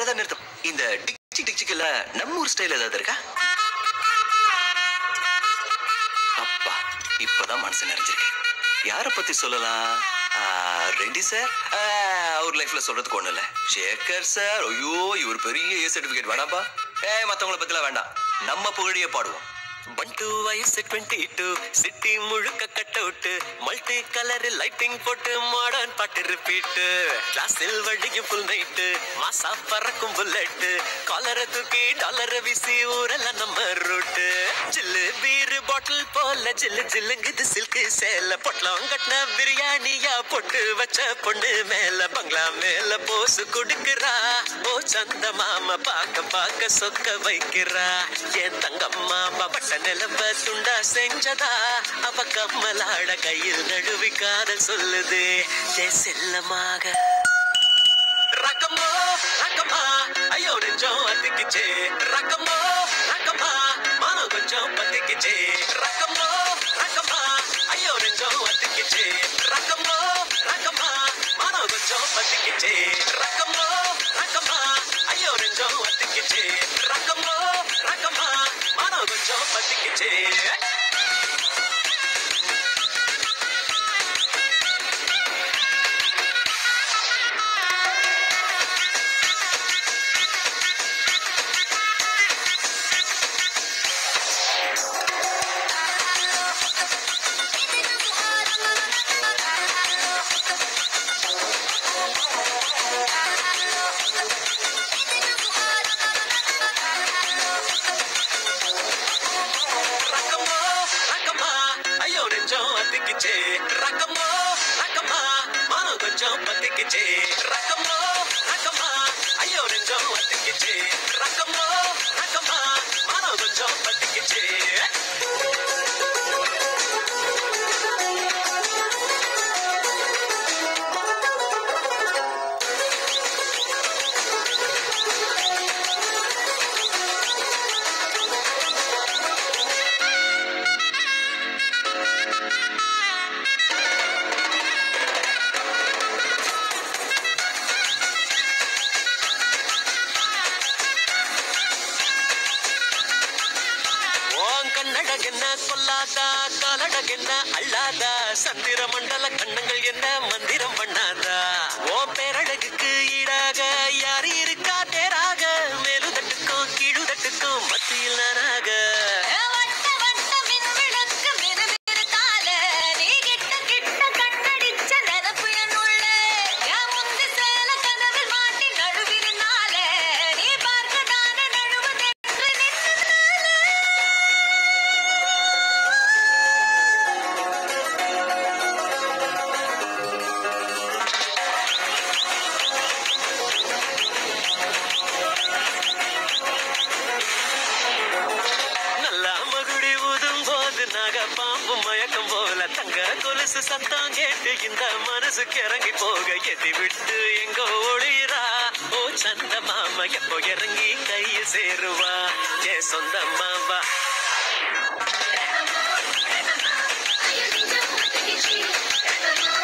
அதை நிறுத்தும் இந்த டிச்சி டிச்சிக்கல நம்ம ஊர் ஸ்டைல் ஏதாவது இருக்கா அப்பா இப்பதான் மனசு நிறைஞ்சிருக்கு யார பத்தி சொல்லலாம் ஆ, ரெட்டி சார் ஆ, அவர் லைஃப்ல சொல்றதுக்கு ஒண்ணு இல்ல சேகர் சார் ஐயோ இவர் பெரிய ஏ சர்டிபிகேட் வேணாம்பா ஏ மத்தவங்கள பத்திலாம் வேண்டாம் நம்ம புகழியே பாடுவோம் பண்டு வயசு டுவெண்ட்டி டூ சிட்டி முழுக்க cut out multi colour lighting போட்டு மாடர்ன் பாட்டு ரிப்பீட் கிளாஸில் வழியும் ஃபுல் நைட்டு மாசா பறக்கும் புல்லட் காலரை தூக்கி டாலர் வீசி ஊரெல்லாம் நம்ம ரூட்டு ஜில்லு பீர் பாட்டில் போல ஜில்லு ஜில்லுங்குது சில்கு சேல பொட்டலம் கட்டின பிரியாணியா போட்டு வச்ச பொண்ணு மேல பங்களா மேல போசு கொடுக்குறா ஓ சந்த மாமா பாக்க பாக்க சொக்க வைக்கிறா என் தங்கம் மாமா பட்ட நிலவ துண்டா செஞ்சதா அவ கம்மலாட கையில் நழுவி காதல் சொல்லுது என் செல்லமாக ரக்கமோ ரக்கமா ஐயோ நெஞ்சம் அத்திக்குச்சே ரக்கமோ ரக்கமா மனம் கொஞ்சம் பத்திக்குச்சே ரக்கமோ ரக்கமா ஐயோ நெஞ்சம் அத்திக்குச்சே ரக்கமோ ரக்கமா மனம் கொஞ்சம் பத்திக்குச்சே ரக்கமோ ரக்கமா ஐயோ நெஞ்சம் அத்திக்குச்சே ரக்கமோ ரக்கமா மனம் கொஞ்சம் பத்திக்குச்சே ரக்கமோ ரக்கமா ஐயோ நெஞ்சம் அத்திக்குச்சே ரக்கமோ ரக்கமா மனம் கொஞ்சம் பத்திக்குச்சே ரக்கமோ ரக்கமா ஐயோ நெஞ்சம் அத்திக்குச்சே ரக்கமோ ரக்கமா மனம் கொஞ்சம் பத்திக்குச்சே ஓம் கண்ணழக என்ன கொல்லாதா காலழக என்ன அள்ளாதா சந்திர மண்டல கண்ணங்கள் என்ன மந்திரம் பண்ணாதா ஓ பேரழகுக்கு ஈடாக யாரு இருக்கா தேராக மேலுதட்டுக்கும் கீழுதட்டுக்கும் மத்தியில் நானாக வட்ட வட்ட மின் விளக்கு மினுமினுத்தால, நீ கிட்ட கிட்ட கண்ணடிச்ச நினப்பு என்னுள்ள. என் முந்தி சேல கதவில் மாட்டி நழுவினால, நீ பார்க்க நானே நழுவுதென்று நின்னதால. நல்லா மகுடி ஊதும் போது நாக பாம்பு மயக்கம் போல தங்க கொலுசு சத்தம் கேட்டு இந்த மனசு கிறங்கி போக எதி விட்டு எங்கோ ஒளிரா ஓ சந்த மாமா எப்போ இறங்கி கைய சேருவா ஏ சொந்த மாவா ஐயோ நெஞ்சம் பத்திக்கிச்சு